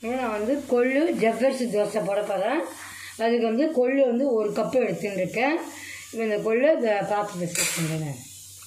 ஏன்னா நான் வந்து கொள்ளு ஜவ்வரிசி தோசை போட போகிறேன் அதுக்கு வந்து கொள்ளு வந்து ஒரு கப்பு எடுத்துன்னு இருக்கேன் இப்போ இந்த கொள்ளு இந்த பாத்திரத்தை சேர்த்துக்கிறேன் நான்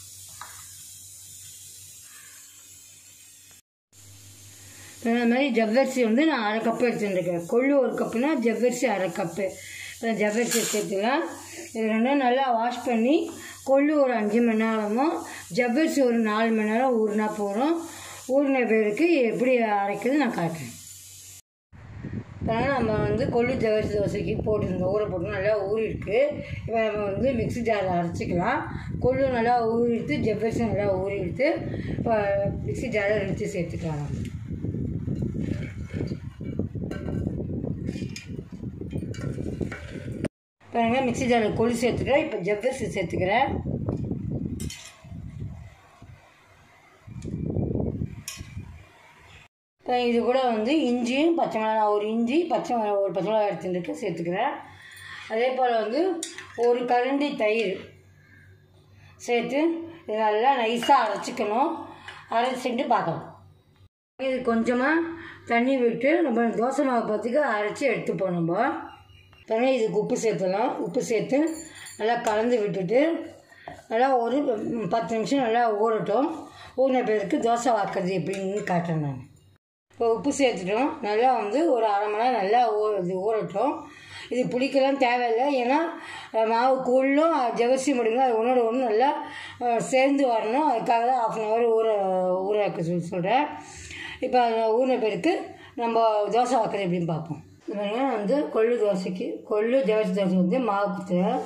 இந்த மாதிரி ஜவ்வரிசி வந்து நான் அரை கப்பு எடுத்துட்டுருக்கேன் கொள்ளு ஒரு கப்புனா ஜவ்வரிசி அரை கப்பு இப்போ ஜவ்வரிசி சேர்த்துக்கலாம் இது ரெண்டும் நல்லா வாஷ் பண்ணி கொள்ளு ஒரு அஞ்சு மணி நேரமும் ஜவ்வரிசி ஒரு நாலு மணி நேரம் ஊறினா போகிறோம் ஊறின பேருக்கு எப்படி அரைக்கிறது நான் காட்டுறேன் இப்போ நம்ம வந்து கொள்ளு ஜவ்வரிசி தோசைக்கு போட்டுருந்தோம் ஊற போட்டு நல்லா ஊறிருக்கு இப்போ நம்ம வந்து மிக்ஸி ஜாரில் அரைச்சிக்கலாம் கொள்ளு நல்லா ஊறிடுத்து ஜவ்வரிசி நல்லா ஊறிடுத்து இப்போ மிக்ஸி ஜாரில் இடித்து சேர்த்துக்கலாம் நம்ம பாருங்க மிக்ஸி ஜாரில் கொள்ளு சேர்த்துக்கிறேன் இப்போ ஜவ்வரிசி சேர்த்துக்கிறேன் இப்போ இது கூட வந்து இஞ்சியும் பச்சை மிளகா ஒரு இஞ்சி பச்சை மிளகா ஒரு பச்சை மிளகா எடுத்துட்டு சேர்த்துக்கிறேன் அதே போல் வந்து ஒரு கரண்டி தயிர் சேர்த்து இது நல்லா நைஸாக அரைச்சிக்கணும் அரைச்சிட்டு பார்க்கலாம் இது கொஞ்சமாக தண்ணி விட்டு நம்ம தோசை மாவு பத்துக்கு அரைச்சி எடுத்துப்போம் நம்ம பாருங்க இதுக்கு உப்பு சேர்த்துலாம் உப்பு சேர்த்து நல்லா கலந்து விட்டுட்டு நல்லா ஒரு ம், பத்து நிமிஷம் நல்லா ஊறட்டும் ஊறின பேருக்கு தோசை வாக்குறது எப்படின்னு காட்டுறேன் நான் இப்போ உப்பு சேர்த்துட்டோம் நல்லா வந்து ஒரு அரை மணி நேரம் நல்லா ஊ இது ஊறட்டும் இது புளிக்கலாம் தேவையில்லை ஏன்னா அஹ், மாவு கூழும் ஜவரிசி முடியும் அது ஒன்றோட ஒன்று நல்லா அஹ், சேர்ந்து வரணும் அதுக்காக தான் ஆஃப் அன் ஹவர் ஊற ஊற வைக்க சொல்லி சொல்கிறேன் இப்போ ஊறின பேருக்கு நம்ம தோசை வைக்கிறது எப்படின்னு பார்ப்போம் இது பாருங்க, நான் வந்து கொள்ளு தோசைக்கு கொள்ளு ஜவரிசி தோசை வந்து மாவு குத்துறேன்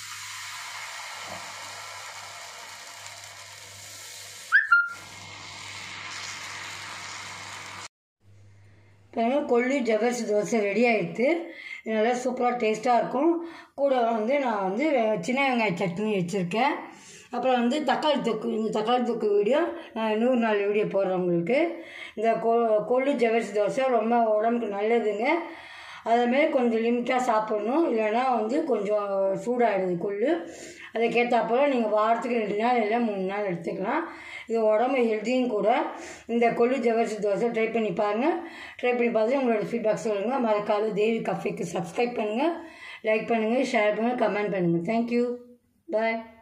பாருங்க கொள்ளு ஜவ்வரிசி தோசை ரெடி ஆகிடுது இது நல்லா சூப்பராக டேஸ்ட்டாக இருக்கும் கூட வந்து நான் வந்து வெ- சின்ன வெங்காய சட்னி வச்சுருக்கேன் அப்புறம் வந்து தக்காளி தொக்கு இந்த தக்காளி தொக்கு வீடியோ நான் நூறு நாள் வீடியோ போடுறேன் உங்களுக்கு இந்த கொ கொள்ளு ஜவ்வரிசி தோசை ரொம்ப உடம்புக்கு நல்லதுங்க அதேமாரி கொஞ்சம் லிமிட்டாக சாப்பிடணும் இல்லைன்னா வந்து கொஞ்சம் சூடாகிடுது கொள்ளு அதுக்கேற்றாப்போல நீங்கள் வாரத்துக்கு ரெண்டு நாள் இல்லை மூணு நாள் எடுத்துக்கலாம் இது உடம்பு ஹெல்த்தியும் கூட இந்த கொள்ளு ஜவ்வரிசி தோசை ட்ரை பண்ணி பாருங்கள் ட்ரை பண்ணி பார்த்துட்டு உங்களோட ஃபீட்பேக் சொல்லுங்கள் மறக்காத தேவி கஃபேக்கு சப்ஸ்கிரைப் பண்ணுங்கள் லைக் பண்ணுங்கள் ஷேர் பண்ணுங்கள் கமெண்ட் பண்ணுங்கள் தேங்க்யூ பாய்